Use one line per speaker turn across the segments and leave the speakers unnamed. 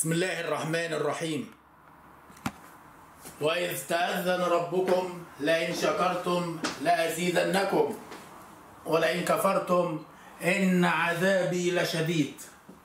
بسم الله الرحمن الرحيم وإذ تأذن ربكم لئن شكرتم لأزيدنكم ولئن كفرتم إن عذابي لشديد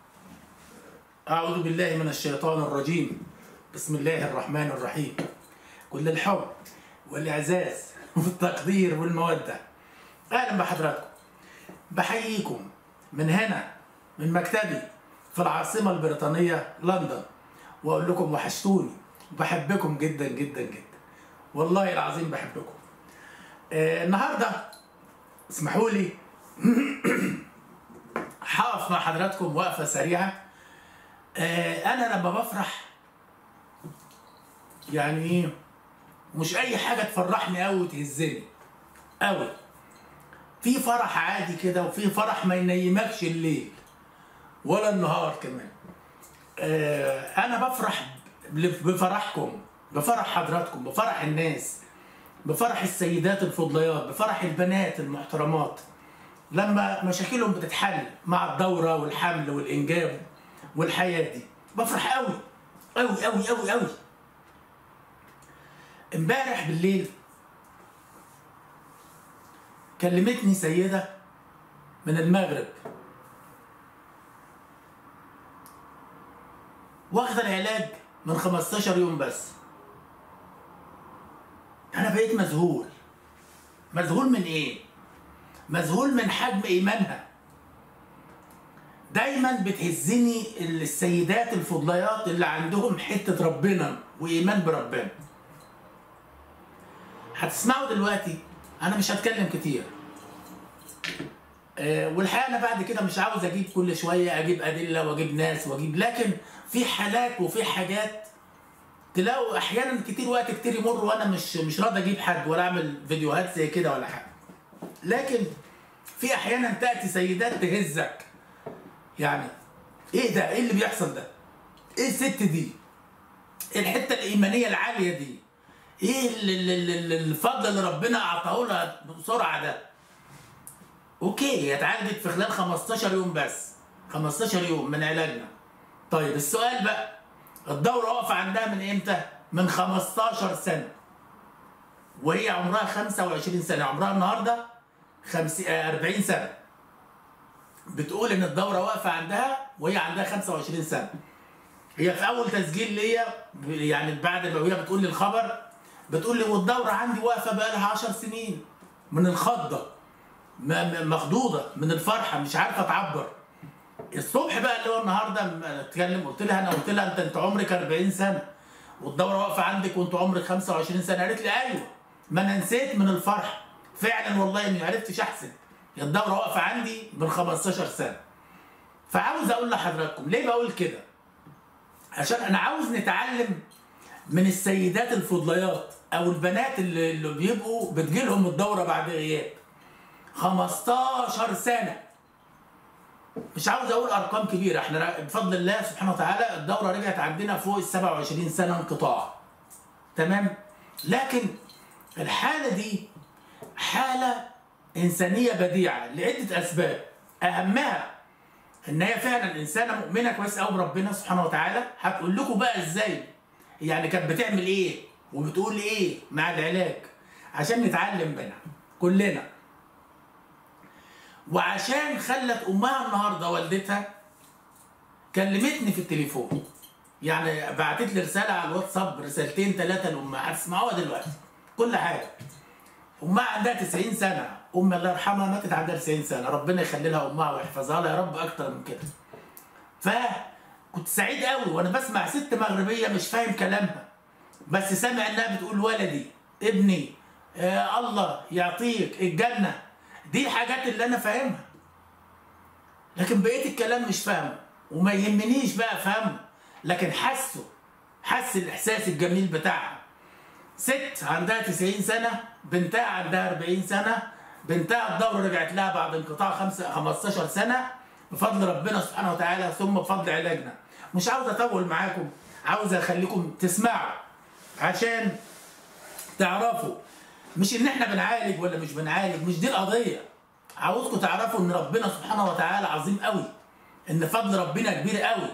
أعوذ بالله من الشيطان الرجيم بسم الله الرحمن الرحيم كل الحب والإعزاز والتقدير والمودة أهلا بحضراتكم بحييكم من هنا من مكتبي في العاصمة البريطانية لندن وأقول لكم وحشتوني بحبكم جدا جدا جدا والله العظيم بحبكم آه النهاردة اسمحوا لي هقف مع حضراتكم وقفة سريعة آه أنا لما بفرح يعني إيه مش أي حاجة تفرحني أوي وتهزني أوي في فرح عادي كده وفي فرح ما ينيمكش الليل ولا النهار كمان آه انا بفرح بفرحكم بفرح حضراتكم بفرح الناس بفرح السيدات الفضليات بفرح البنات المحترمات لما مشاكلهم بتتحل مع الدورة والحمل والإنجاب والحياة دي بفرح قوي قوي قوي قوي قوي امبارح بالليل كلمتني سيدة من المغرب واخدة العلاج من 15 يوم بس أنا بقيت مذهول مذهول من إيه؟ مذهول من حجم إيمانها دايما بتهزني السيدات الفضليات اللي عندهم حتة ربنا وإيمان بربنا هتسمعوا دلوقتي أنا مش هتكلم كتير أه والحقيقة أنا بعد كده مش عاوز أجيب كل شوية أجيب أدلة وأجيب ناس وأجيب لكن في حالات وفي حاجات تلاقوا احيانا كتير وقت كتير يمر وانا مش مش راضي اجيب حد ولا اعمل فيديوهات زي كده ولا حاجه لكن في احيانا تاتي سيدات تهزك يعني ايه ده ايه اللي بيحصل ده ايه الست دي ايه الحته الايمانيه العاليه دي ايه الفضل اللي ربنا اعطاه لها بسرعه ده اوكي هي اتعالجت في خلال 15 يوم بس 15 يوم من علاجنا طيب السؤال بقى الدورة واقفة عندها من امتى؟ من 15 سنة وهي عمرها 25 سنة عمرها النهاردة 50 40 سنة بتقول ان الدورة واقفة عندها وهي عندها 25 سنة هي في اول تسجيل ليا يعني بعد ما هي بتقول لي الخبر بتقول لي والدورة عندي واقفة بقى لها 10 سنين من الخضة مخضوضة من الفرحة مش عارفة تعبر الصبح بقى اللي هو النهارده اتكلم قلت لها انا قلت لها انت انت عمرك 40 سنه والدوره واقفه عندك وانت عمرك 25 سنه قالت لي ايوه ما انا نسيت من الفرح فعلا والله ما عرفتش احسب الدوره واقفه عندي من 15 سنه فعاوز اقول لحضراتكم ليه بقول كده عشان انا عاوز نتعلم من السيدات الفضليات او البنات اللي, اللي بيبقوا بتجيلهم الدوره بعد غياب 15 سنه مش عاوز اقول ارقام كبيره احنا بفضل الله سبحانه وتعالى الدوره رجعت عندنا فوق ال 27 سنه انقطاع تمام لكن الحاله دي حاله انسانيه بديعه لعده اسباب اهمها ان هي فعلا انسانه مؤمنه كويس قوي بربنا سبحانه وتعالى هتقول لكم بقى ازاي يعني كانت بتعمل ايه وبتقول ايه مع العلاج عشان نتعلم منها كلنا وعشان خلت امها النهارده والدتها كلمتني في التليفون يعني بعتت لي رساله على الواتساب رسالتين ثلاثه لامها هتسمعوها دلوقتي كل حاجه امها عندها 90 سنه ام الله يرحمها ماتت عندها 90 سنه ربنا يخلي لها امها ويحفظها لها يا رب اكتر من كده فكنت سعيد قوي وانا بسمع ست مغربيه مش فاهم كلامها بس سامع انها بتقول ولدي ابني آه الله يعطيك الجنه دي الحاجات اللي انا فاهمها لكن بقيه الكلام مش فاهمه وما يهمنيش بقى افهمه لكن حسه حس الاحساس الجميل بتاعها ست عندها 90 سنه بنتها عندها 40 سنه بنتها الدوره رجعت لها بعد انقطاع 15 سنه بفضل ربنا سبحانه وتعالى ثم بفضل علاجنا مش عاوز اطول معاكم عاوز اخليكم تسمعوا عشان تعرفوا مش ان احنا بنعالج ولا مش بنعالج مش دي القضيه عاوزكم تعرفوا ان ربنا سبحانه وتعالى عظيم قوي ان فضل ربنا كبير قوي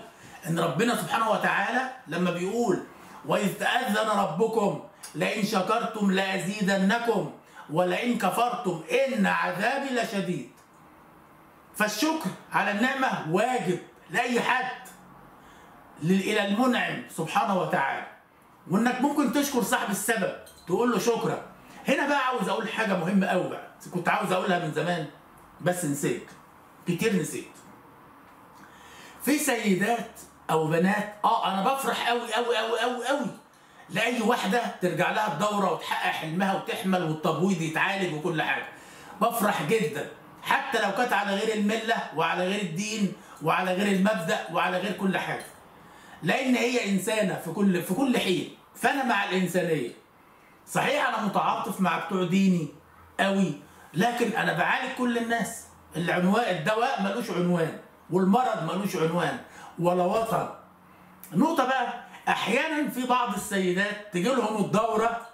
ان ربنا سبحانه وتعالى لما بيقول واذ تاذن ربكم لئن شكرتم لازيدنكم ولئن كفرتم ان عذابي لشديد فالشكر على النعمه واجب لاي حد لل- الى المنعم سبحانه وتعالى وانك ممكن تشكر صاحب السبب تقول له شكرا هنا بقى عاوز اقول حاجه مهمه قوي بقى كنت عاوز اقولها من زمان بس نسيت كتير نسيت في سيدات او بنات اه انا بفرح قوي قوي قوي قوي قوي لاي واحده ترجع لها الدوره وتحقق حلمها وتحمل والتبويض يتعالج وكل حاجه بفرح جدا حتى لو كانت على غير المله وعلى غير الدين وعلى غير المبدا وعلى غير كل حاجه لان هي انسانه في كل في كل حين فانا مع الانسانيه صحيح انا متعاطف مع بتوع ديني قوي لكن انا بعالج كل الناس العنوان الدواء ملوش عنوان والمرض ملوش عنوان ولا وطن نقطة بقى أحيانا في بعض السيدات تجي لهم الدورة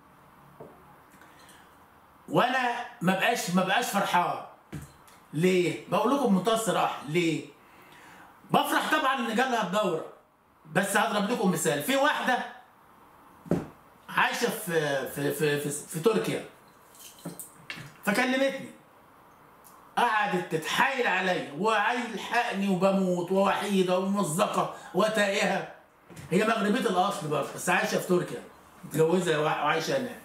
وأنا ما بقاش ما بقاش فرحان ليه؟ بقول لكم بمنتهى الصراحة ليه؟ بفرح طبعا إن جالها الدورة بس هضرب لكم مثال في واحدة عايشة في في في في, في تركيا فكلمتني قعدت تتحايل عليا وهيلحقني وبموت ووحيده وممزقه وتائهه هي مغربيه الاصل برضه بس عايشه في تركيا متجوزه وعايشه هناك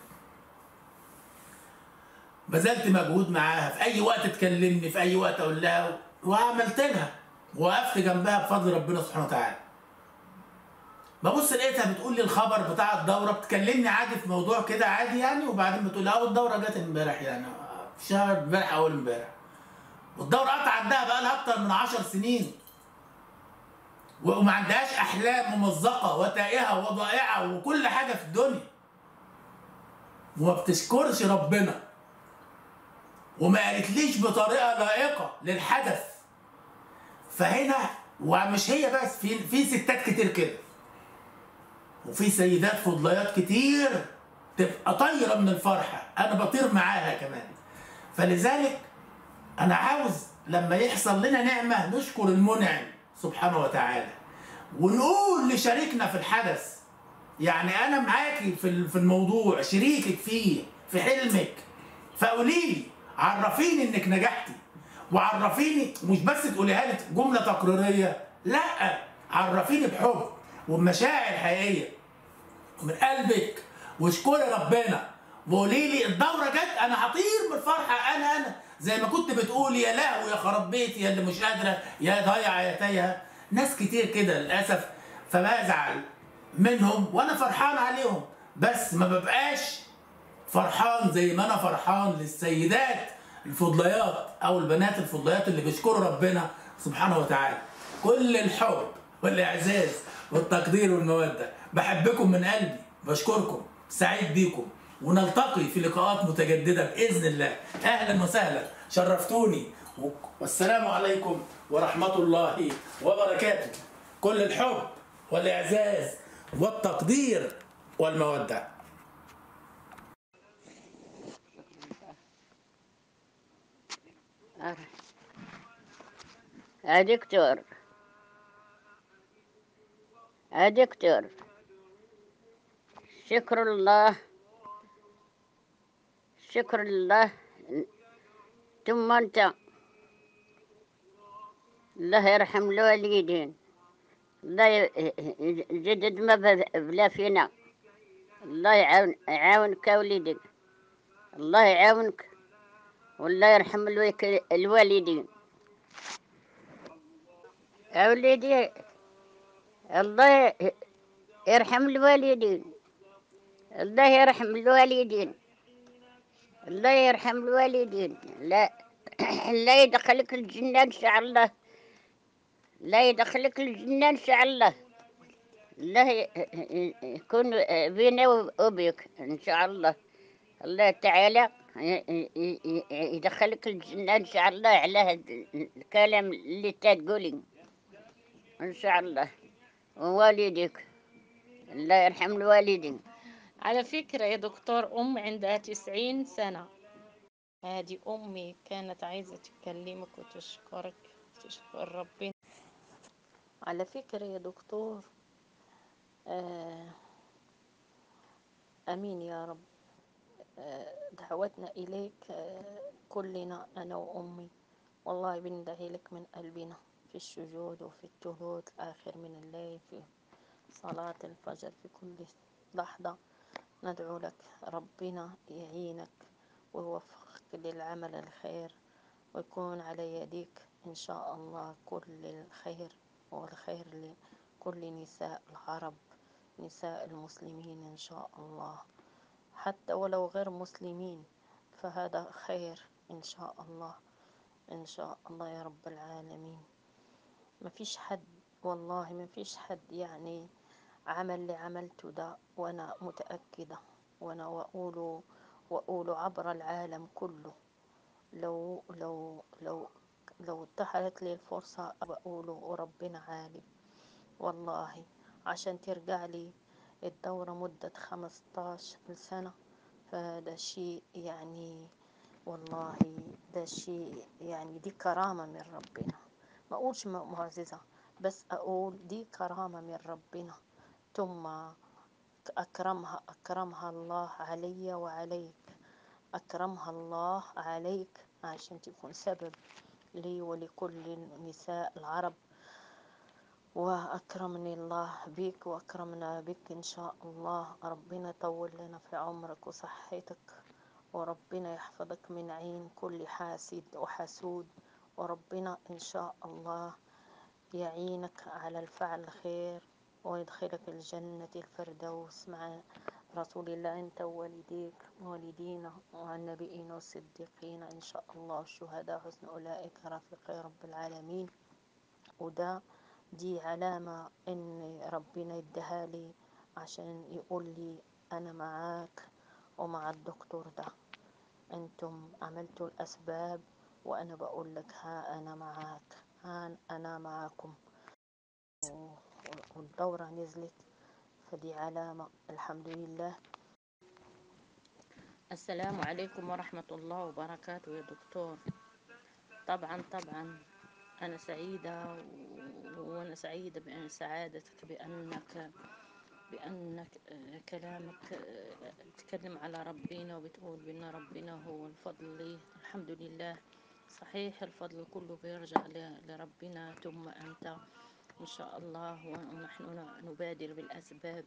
بذلت مجهود معاها في اي وقت تكلمني في اي وقت اقول لها وعملت لها وقفت جنبها بفضل ربنا سبحانه وتعالى ببص لقيتها بتقول لي الخبر بتاع الدوره بتكلمني عادي في موضوع كده عادي يعني وبعدين بتقول لي اه الدوره جت امبارح يعني شهر امبارح اول امبارح والدورة قطع عندها بقى لها أكتر من عشر سنين وما عندهاش أحلام ممزقة وتائهة وضائعة وكل حاجة في الدنيا وما بتشكرش ربنا وما قالتليش بطريقة لائقة للحدث فهنا ومش هي بس في في ستات كتير كده وفي سيدات فضليات كتير تبقى طايرة من الفرحة أنا بطير معاها كمان فلذلك انا عاوز لما يحصل لنا نعمه نشكر المنعم سبحانه وتعالى ونقول لشريكنا في الحدث يعني انا معاكي في في الموضوع شريكك فيه في حلمك فقولي لي عرفيني انك نجحتي وعرفيني مش بس تقوليها لي جمله تقريريه لا عرفيني بحب وبمشاعر حقيقيه ومن قلبك واشكري ربنا وقولي لي الدوره جت انا هطير من الفرحه انا انا زي ما كنت بتقول يا لهوي يا خراب بيتي يا اللي مش قادره يا ضايعه يا تايهه ناس كتير كده للاسف فبزعل منهم وانا فرحان عليهم بس ما ببقاش فرحان زي ما انا فرحان للسيدات الفضليات او البنات الفضليات اللي بيشكروا ربنا سبحانه وتعالى كل الحب والاعزاز والتقدير والموده بحبكم من قلبي بشكركم سعيد بيكم ونلتقي في لقاءات متجددة بإذن الله أهلا وسهلا شرفتوني والسلام عليكم ورحمة الله وبركاته كل الحب والإعزاز والتقدير والمودة
يا دكتور يا دكتور شكر الله شكر الله ثم انت الله يرحم الوالدين الله ي- يجدد ما بذ- بلا فينا الله يعاون يعاونك يا وليدي الله يعاونك والله يرحم الويك- الوالدين يا وليدي الله ي- يرحم الوالدين الله يرحم الوالدين الله يرحم الوالدين لا لا يدخلك الجنة إن شاء الله لا يدخلك الجنة إن شاء الله الله ي- ي- يكون بينا وبيك إن شاء الله الله تعالى ي- ي- ي- يدخلك الجنة إن شاء الله على هذا الكلام اللي تقولي إن شاء الله ووالديك الله يرحم الوالدين
على فكرة يا دكتور أم عندها تسعين سنة هذه أمي كانت عايزة تكلمك وتشكرك تشكر ربنا على فكرة يا دكتور آه أمين يا رب آه دعوتنا إليك آه كلنا أنا وأمي والله بندعي لك من قلبنا في السجود وفي التهود الآخر من الليل في صلاة الفجر في كل لحظة ندعو لك ربنا يعينك ويوفقك للعمل الخير ويكون على يديك إن شاء الله كل الخير والخير لكل نساء العرب نساء المسلمين إن شاء الله حتى ولو غير مسلمين فهذا خير إن شاء الله إن شاء الله يا رب العالمين ما فيش حد والله ما فيش حد يعني عمل اللي عملته ده وأنا متأكدة وأنا وأقول وأقول عبر العالم كله لو لو لو لو اتاحت لي الفرصة بقوله وربنا عالم والله عشان ترجع لي الدورة مدة خمستاشر سنة فده شيء يعني والله ده شيء يعني دي كرامة من ربنا ما أقولش م- معجزة بس أقول دي كرامة من ربنا ثم أكرمها أكرمها الله علي وعليك أكرمها الله عليك عشان تكون سبب لي ولكل النساء العرب وأكرمني الله بك وأكرمنا بك إن شاء الله ربنا يطول لنا في عمرك وصحتك وربنا يحفظك من عين كل حاسد وحسود وربنا إن شاء الله يعينك على الفعل الخير ويدخلك الجنة الفردوس مع رسول الله أنت ووالديك ووالدينا والنبيين والصديقين إن شاء الله والشهداء حسن أولئك رفيق رب العالمين وده دي علامة إن ربنا اداها لي عشان يقول لي أنا معاك ومع الدكتور ده أنتم عملتوا الأسباب وأنا بقول لك ها أنا معاك ها أنا معاكم و- والدورة نزلت فدي علامة الحمد لله السلام عليكم ورحمة الله وبركاته يا دكتور طبعا طبعا أنا سعيدة و- وأنا سعيدة بأن سعادتك بأنك بأنك آه، كلامك آه، بتتكلم على ربنا وبتقول بأن ربنا هو الفضل ليه الحمد لله صحيح الفضل كله بيرجع ل- لربنا ثم أنت إن شاء الله ونحن ن- نبادر بالأسباب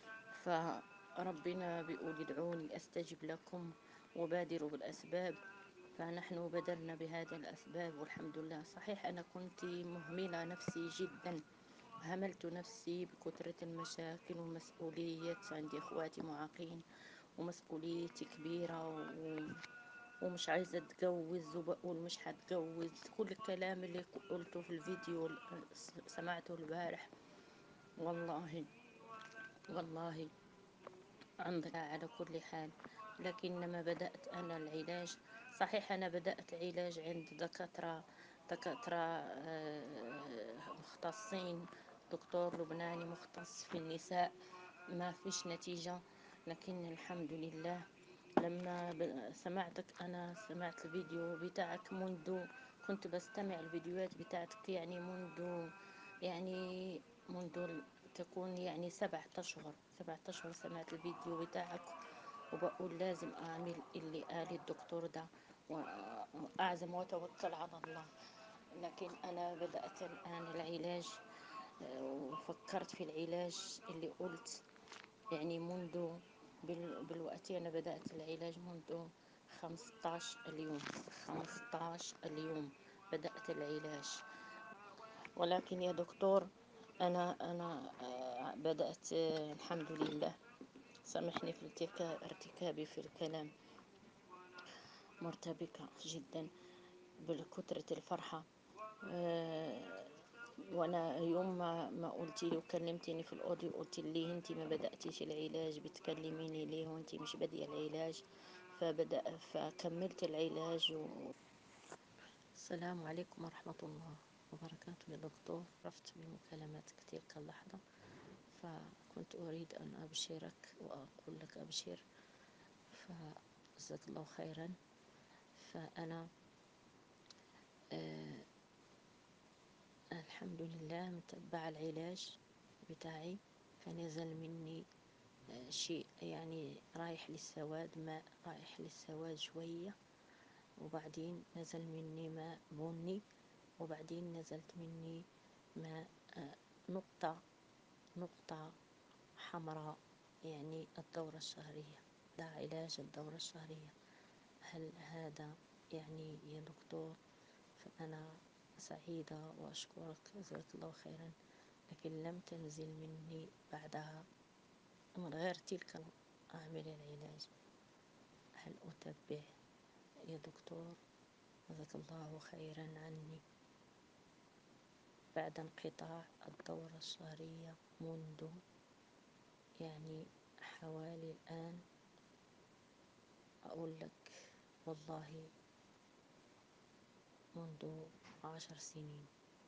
فربنا بيقول ادعوني أستجب لكم وبادروا بالأسباب فنحن بدرنا بهذه الأسباب والحمد لله صحيح أنا كنت مهملة نفسي جدا هملت نفسي بكثرة المشاكل والمسؤولية عندي إخواتي معاقين ومسؤوليتي كبيرة و... ومش عايزة أتجوز وبقول مش هتجوز كل الكلام اللي قلته في الفيديو اللي سمعته البارح والله والله عندك على كل حال لكن لما بدأت أنا العلاج صحيح أنا بدأت علاج عند دكاترة دكاترة آه، مختصين دكتور لبناني مختص في النساء ما فيش نتيجة لكن الحمد لله لما ب- سمعتك أنا سمعت الفيديو بتاعك منذ كنت بستمع الفيديوهات بتاعتك يعني منذ يعني منذ ال- تكون يعني سبعة أشهر سبعة أشهر سمعت الفيديو بتاعك وبقول لازم أعمل اللي قال الدكتور ده و- وأعزم وأتوكل على الله لكن أنا بدأت الآن العلاج آه، وفكرت في العلاج اللي قلت يعني منذ بال- بالوقت أنا بدأت العلاج منذ 15 اليوم 15 اليوم بدأت العلاج ولكن يا دكتور أنا أنا آه، بدأت آه، الحمد لله سامحني في ارتكا- ارتكابي في الكلام مرتبكة جدا بكثرة الفرحة آه، وانا يوم ما ما قلتي لي وكلمتيني في الاوديو قلت لي انت ما بداتيش العلاج بتكلميني ليه وانت مش باديه العلاج فبدا فكملت العلاج و... السلام عليكم ورحمه الله وبركاته يا دكتور عرفت بمكالمات كتير كاللحظة فكنت أريد أن أبشرك وأقول لك أبشر فجزاك الله خيرا فأنا الحمد لله متبع العلاج بتاعي فنزل مني آه، شيء يعني رايح للسواد ماء رايح للسواد شوية وبعدين نزل مني ماء بني وبعدين نزلت مني ماء آه، نقطة نقطة حمراء يعني الدورة الشهرية ده علاج الدورة الشهرية هل هذا يعني يا دكتور فأنا سعيدة وأشكرك جزاك الله خيرا لكن لم تنزل مني بعدها من غير تلك أعمل العلاج هل أتبع يا دكتور جزاك الله خيرا عني بعد انقطاع الدورة الشهرية منذ يعني حوالي الآن أقول لك والله منذ عشر سنين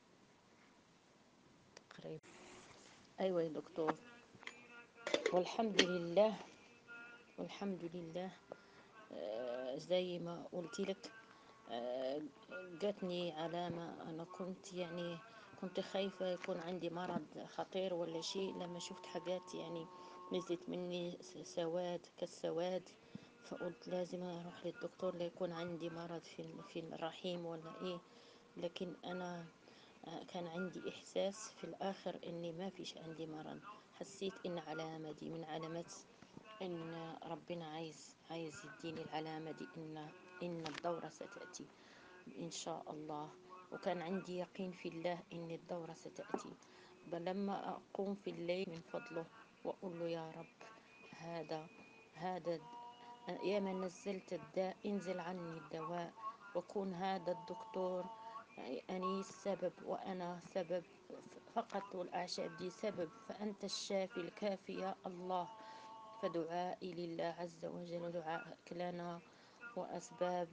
تقريبا أيوة يا دكتور والحمد لله والحمد لله آه، زي ما قلت لك آه، جاتني علامة أنا كنت يعني كنت خايفة يكون عندي مرض خطير ولا شيء لما شفت حاجات يعني نزلت مني س- سواد كالسواد فقلت لازم أروح للدكتور ليكون عندي مرض في ال- في الرحيم ولا إيه لكن أنا آه، كان عندي إحساس في الآخر إني ما فيش عندي مرض حسيت إن علامة دي من علامات إن ربنا عايز عايز يديني العلامة دي إن إن الدورة ستأتي إن شاء الله وكان عندي يقين في الله إن الدورة ستأتي بل لما أقوم في الليل من فضله وأقول له يا رب هذا هذا يا من نزلت الداء انزل عني الدواء وكون هذا الدكتور أنيس سبب وأنا سبب فقط والأعشاب دي سبب فأنت الشافي الكافي يا الله فدعائي لله عز وجل ودعائك لنا وأسباب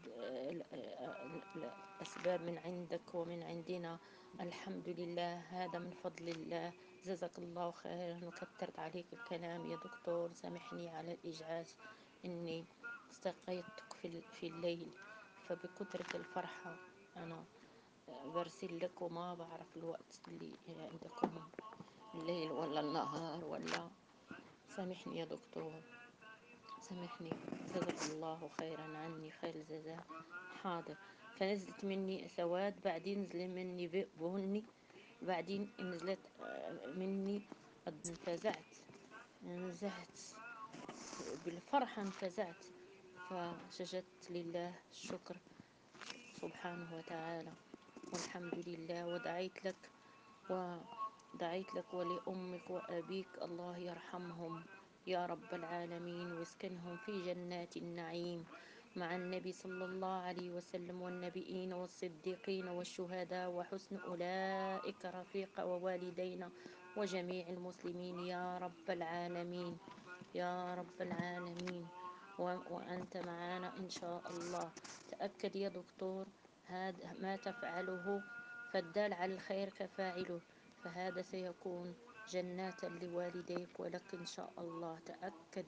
الأسباب من عندك ومن عندنا الحمد لله هذا من فضل الله جزاك الله خيرا وكترت عليك الكلام يا دكتور سامحني على الإجعاج إني استقيتك في ال- في الليل فبكثرة الفرحة أنا برسل لك وما بعرف الوقت اللي عندكم الليل ولا النهار ولا سامحني يا دكتور سامحني جزاك الله خيرا عني خير الجزاء حاضر فنزلت مني سواد بعدين نزل مني ب- بني بعدين نزلت آه، مني انفزعت نزعت بالفرحة انفزعت فسجدت لله الشكر سبحانه وتعالى والحمد لله ودعيت لك ودعيت لك ولأمك وأبيك الله يرحمهم يا رب العالمين واسكنهم في جنات النعيم مع النبي صلى الله عليه وسلم والنبيين والصديقين والشهداء وحسن أولئك رفيق ووالدينا وجميع المسلمين يا رب العالمين يا رب العالمين و- وأنت معنا إن شاء الله تأكد يا دكتور هذا ما تفعله فالدال على الخير كفاعله فهذا سيكون جنات لوالديك ولك إن شاء الله تأكد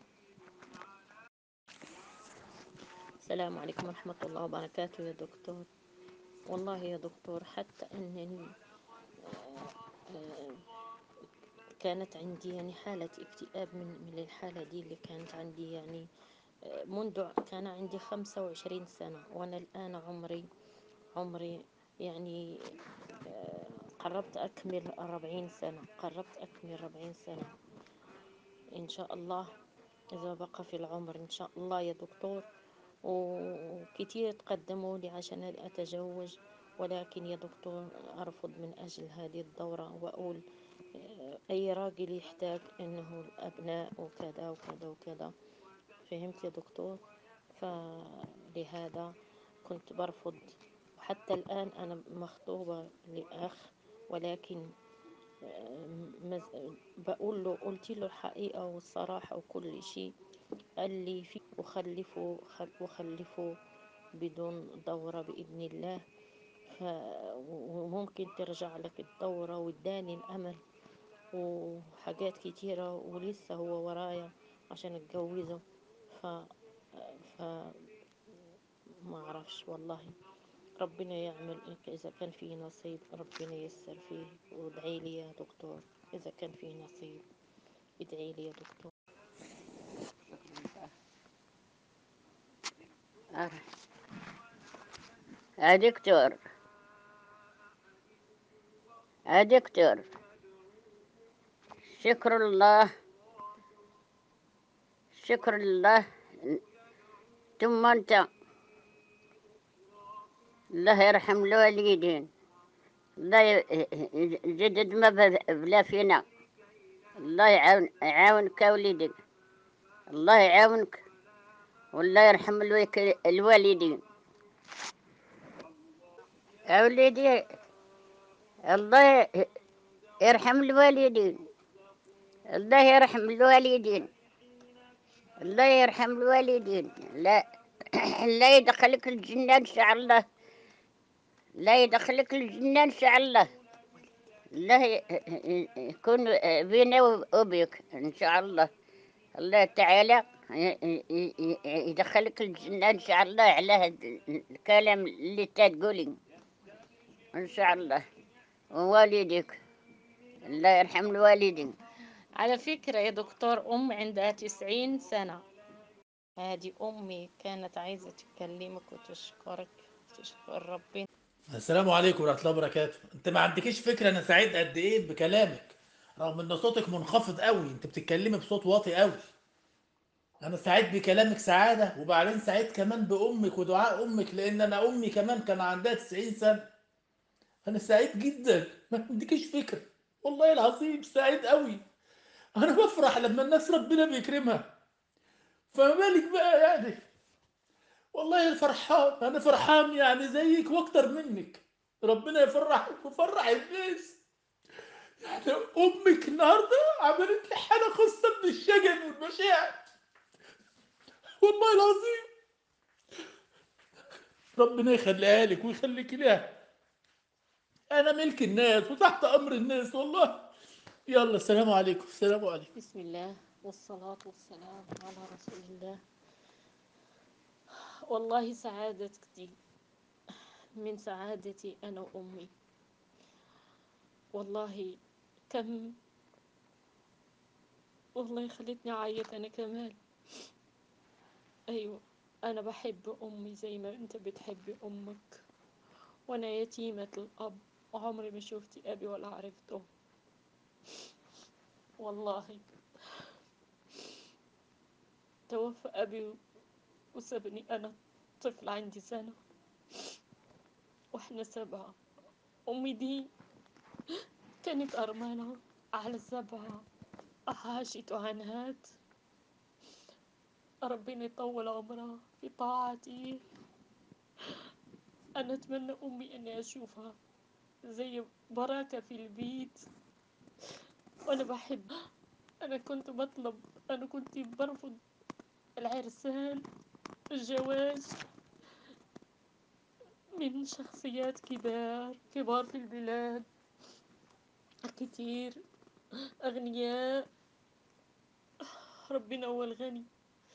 السلام عليكم ورحمة الله وبركاته يا دكتور والله يا دكتور حتى أنني كانت عندي يعني حالة اكتئاب من من الحالة دي اللي كانت عندي يعني آه، منذ كان عندي خمسة وعشرين سنة وأنا الآن عمري عمري يعني آه، قربت أكمل أربعين سنة قربت أكمل أربعين سنة إن شاء الله إذا بقى في العمر إن شاء الله يا دكتور وكتير تقدموا لي عشان أتزوج ولكن يا دكتور أرفض من أجل هذه الدورة وأقول آه، أي راجل يحتاج إنه الأبناء وكذا وكذا وكذا فهمت يا دكتور فلهذا كنت برفض وحتى الآن أنا مخطوبة لأخ ولكن مز- بقول له قلت له الحقيقة والصراحة وكل شيء قال لي في وخلفوا خل- وخلفوا بدون دورة بإذن الله ف وممكن ترجع لك الدورة واداني الأمل وحاجات كتيرة ولسه هو ورايا عشان اتجوزه ف ف ما اعرفش والله ربنا يعمل إذا كان في نصيب ربنا ييسر فيه وادعي لي يا دكتور إذا كان في نصيب ادعي لي يا دكتور
آه. يا دكتور يا دكتور شكر الله شكر الله ثم أنت الله يرحم الوالدين الله ي- يجدد ما بذ- بلا فينا الله يعاون يعاونك يا وليدي الله يعاونك والله يرحم الويك- الوالدين يا وليدي الله ي- يرحم الوالدين الله يرحم الوالدين الله يرحم الوالدين لا لا يدخلك الجنة إن شاء الله لا يدخلك الجنة إن شاء الله الله ي- يكون بينا وبيك إن شاء الله الله تعالى ي- ي- ي- يدخلك الجنة إن شاء الله على هاد الكلام اللي تقولي إن شاء الله ووالديك الله يرحم الوالدين
على فكرة يا دكتور أم عندها تسعين سنة هذه أمي كانت عايزة تكلمك وتشكرك تشكر ربنا
السلام عليكم ورحمه الله وبركاته انت ما عندكيش فكره انا سعيد قد ايه بكلامك رغم ان صوتك منخفض قوي انت بتتكلمي بصوت واطي قوي انا سعيد بكلامك سعاده وبعدين سعيد كمان بامك ودعاء امك لان انا امي كمان كان عندها 90 سنه انا سعيد جدا ما عندكيش فكره والله العظيم سعيد قوي انا بفرح لما الناس ربنا بيكرمها فما بالك بقى يعني والله فرحان انا فرحان يعني زيك واكتر منك ربنا يفرحك ويفرح الناس يعني امك النهارده عملت لي حاله خاصه من الشجن والمشاعر والله العظيم ربنا يخليها لك ويخليك لها انا ملك الناس وتحت امر الناس والله يلا السلام عليكم السلام عليكم
بسم الله والصلاة والسلام على رسول الله والله سعادتي من سعادتي أنا وأمي والله كم والله خلتني أعيط أنا كمان أيوة أنا بحب أمي زي ما أنت بتحب أمك وأنا يتيمة الأب وعمري ما شفت أبي ولا عرفته والله توفى أبي وسابني أنا طفل عندي سنة وإحنا سبعة أمي دي كانت أرملة على سبعة عاشت وعنهات ربنا يطول عمرها في طاعتي أنا أتمنى أمي أني أشوفها زي بركة في البيت وأنا بحب أنا كنت بطلب أنا كنت برفض العرسان الجواز من شخصيات كبار كبار في البلاد كتير أغنياء ربنا هو الغني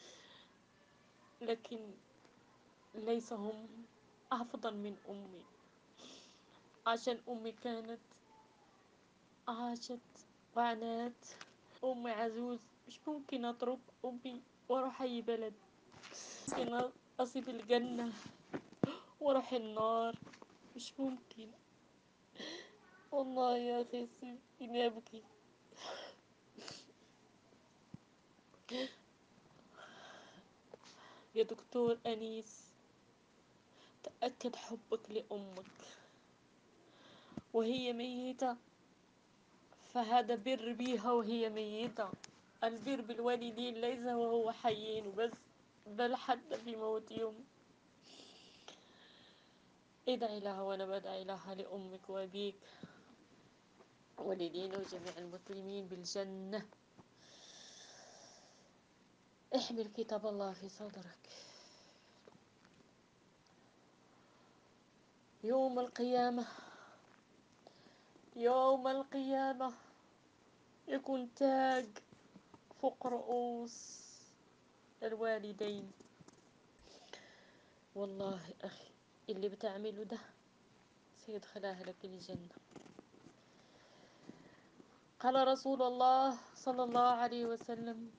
لكن ليس هم أفضل من أمي عشان أمي كانت عاشت وعنات أمي عزوز مش ممكن أترك أمي وأروح أي بلد ممكن أصيب الجنة وأروح النار مش ممكن والله يا أخي سيبني أبكي يا دكتور أنيس تأكد حبك لأمك وهي ميتة فهذا بر بيها وهي ميتة البر بالوالدين ليس وهو حيين بس بل حتى في موتهم ادعي لها وانا بدعي لها لأمك وأبيك والدينا وجميع المسلمين بالجنة احمل كتاب الله في صدرك يوم القيامة يوم القيامة يكون تاج فوق رؤوس الوالدين والله أخي اللي بتعمله ده سيدخل أهلك الجنة قال رسول الله صلى الله عليه وسلم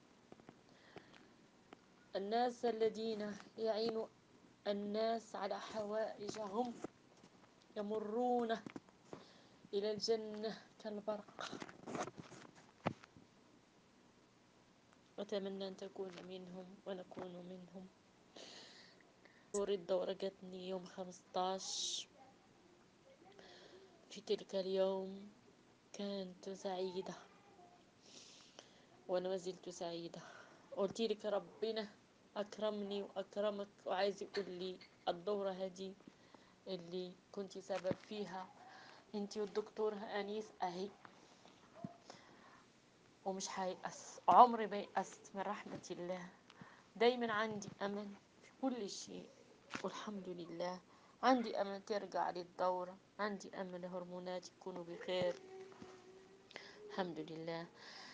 الناس الذين يعين الناس على حوائجهم يمرون إلى الجنة كالبرق أتمنى أن تكون منهم ونكون منهم دور الدورة جاتني يوم خمستاش في تلك اليوم كنت سعيدة وأنا ما زلت سعيدة قلت لك ربنا أكرمني وأكرمك وعايز يقول لي الدورة هذه اللي كنت سبب فيها انتي والدكتور أنيس أهي ومش هيأس عمري ما يأست من رحمة الله دايما عندي أمل في كل شيء والحمد لله عندي أمل ترجع للدورة عندي أمل هرمونات يكونوا بخير الحمد لله